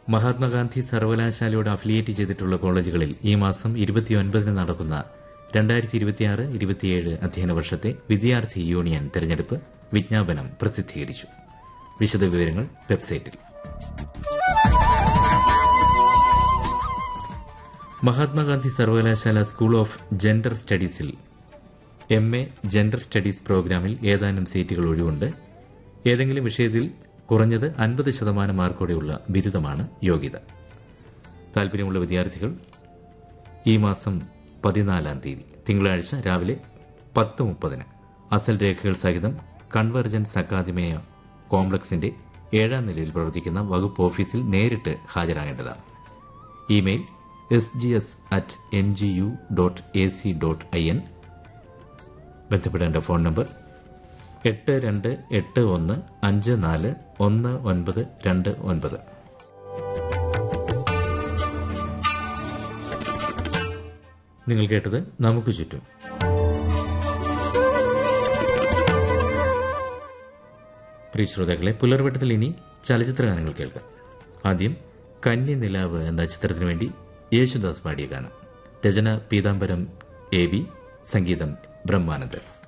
Mahatma Gandhi സർവകലാശാലയോട് affiliate ചെയ്തിട്ടുള്ള കോളേജുകളിൽ ഈ മാസം ഇരുപത്തിയൊൻപതിന് നടക്കുന്ന രണ്ടായിരത്തി ഇരുപത്തിയാറ് ഇരുപത്തിയേഴ് അധ്യയന വർഷത്തെ വിദ്യാർത്ഥി യൂണിയൻ തെരഞ്ഞെടുപ്പ് വിജ്ഞാപനം പ്രസിദ്ധീകരിച്ചു വിശദവിവരങ്ങൾ വെബ്സൈറ്റിൽ മഹാത്മാഗാന്ധി സർവകലാശാല സ്കൂൾ ഓഫ് ജെൻഡർ സ്റ്റഡീസിൽ എം എ ജെൻഡർ സ്റ്റഡീസ് പ്രോഗ്രാമിൽ ഏതാനും സീറ്റുകൾ ഒഴിവുണ്ട് ഏതെങ്കിലും വിഷയത്തിൽ കുറഞ്ഞത് അൻപത് ശതമാനം മാർക്കോടെയുള്ള ബിരുദമാണ് യോഗ്യത താൽപര്യമുള്ള വിദ്യാർത്ഥികൾ ഈ മാസം പതിനാലാം തീയതി തിങ്കളാഴ്ച രാവിലെ പത്ത് മുപ്പതിന് അസൽ രേഖകൾ സഹിതം കൺവെർജൻസ് അക്കാദമിയ കോംപ്ലക്സിന്റെ ഏഴാം നിലയിൽ പ്രവർത്തിക്കുന്ന വകുപ്പ് ഓഫീസിൽ നേരിട്ട് ഹാജരാകേണ്ടതാണ് email S G S at N G U dot A C dot I N ബന്ധപ്പെടേണ്ട ഫോൺ നമ്പർ എട്ട് രണ്ട് എട്ട് ഒന്ന് അഞ്ച് നാല് ഒന്ന് ഒൻപത് രണ്ട് ഒൻപത് നിങ്ങൾ കേട്ടത് നമുക്ക് ചുറ്റും പ്രിയ ശ്രോതാക്കളെ പുലർവട്ടത്തിൽ ഇനി ചലച്ചിത്ര ഗാനങ്ങൾ കേൾക്കാം ആദ്യം കന്നി നിലാവ് എന്ന ചിത്രത്തിനു വേണ്ടി യേശുദാസ് പാടിയ ഗാനം രചന പീതാംബരം എ ബി സംഗീതം ബ്രഹ്മാനന്ദൻ